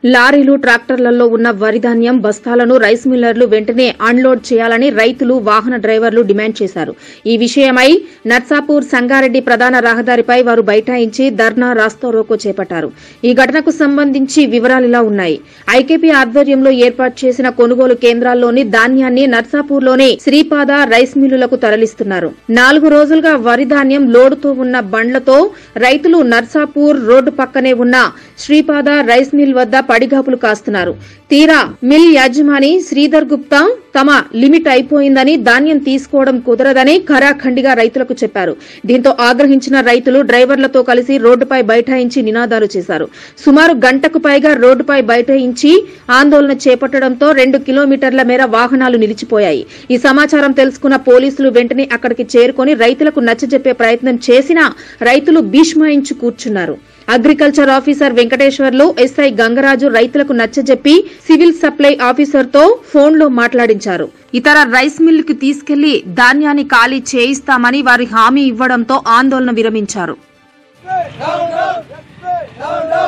లారీలు ట్రాక్టర్లలో ఉన్న వరి ధాన్యం బస్తాలను రైస్ మిల్లర్లు వెంటనే అన్లోడ్ చేయాలని రైతులు వాహన డ్రైవర్లు డిమాండ్ చేశారు ఈ విషయమై నర్సాపూర్ సంగారెడ్డి ప్రధాన రహదారిపై వారు బైఠాయించి ధర్నా రాస్తారోకో చేపట్టారు ఈ ఘటనకు సంబంధించి వివరాలిలా ఉన్నాయి ఐకేపీ ఆధ్వర్యంలో ఏర్పాటు చేసిన కొనుగోలు కేంద్రాల్లోని ధాన్యాన్ని నర్సాపూర్లోని శ్రీపాద రైస్ మిల్లులకు తరలిస్తున్నారు నాలుగు రోజులుగా వరి ధాన్యం లోడుతో ఉన్న బండ్లతో రైతులు నర్సాపూర్ రోడ్డు పక్కనే ఉన్న శ్రీపాద రైస్ మిల్ వద్ద పడిగాపులు కాస్తున్నారు తీరా మిల్ యాజమాని శ్రీధర్ గుప్తా తమ లిమిట్ అయిపోయిందని ధాన్యం తీసుకోవడం కుదరదని ఖరాఖండిగా రైతులకు చెప్పారు దీంతో ఆగ్రహించిన రైతులు డ్రైవర్లతో కలిసి రోడ్డుపై బైఠాయించి నినాదాలు చేశారు సుమారు గంటకు పైగా రోడ్డుపై బైఠాయించి ఆందోళన చేపట్టడంతో రెండు కిలోమీటర్ల మేర వాహనాలు నిలిచిపోయాయి ఈ సమాచారం తెలుసుకున్న పోలీసులు వెంటనే అక్కడికి చేరుకొని రైతులకు నచ్చజెప్పే ప్రయత్నం చేసినా రైతులు భీష్మాయించి కూర్చున్నారు agriculture officer Venkateswarlu SI Gangaraju రైతులకు నచ్చజెప్పి సివిల్ సప్లై ఆఫీసర్తో ఫోన్లో మాట్లాడించారు ఇతర రైస్ మిల్లుకి తీసుకెళ్లి ధాన్యాన్ని ఖాళీ చేయిస్తామని వారి హామీ ఇవ్వడంతో ఆందోళన విరమించారు Down, down, down, down.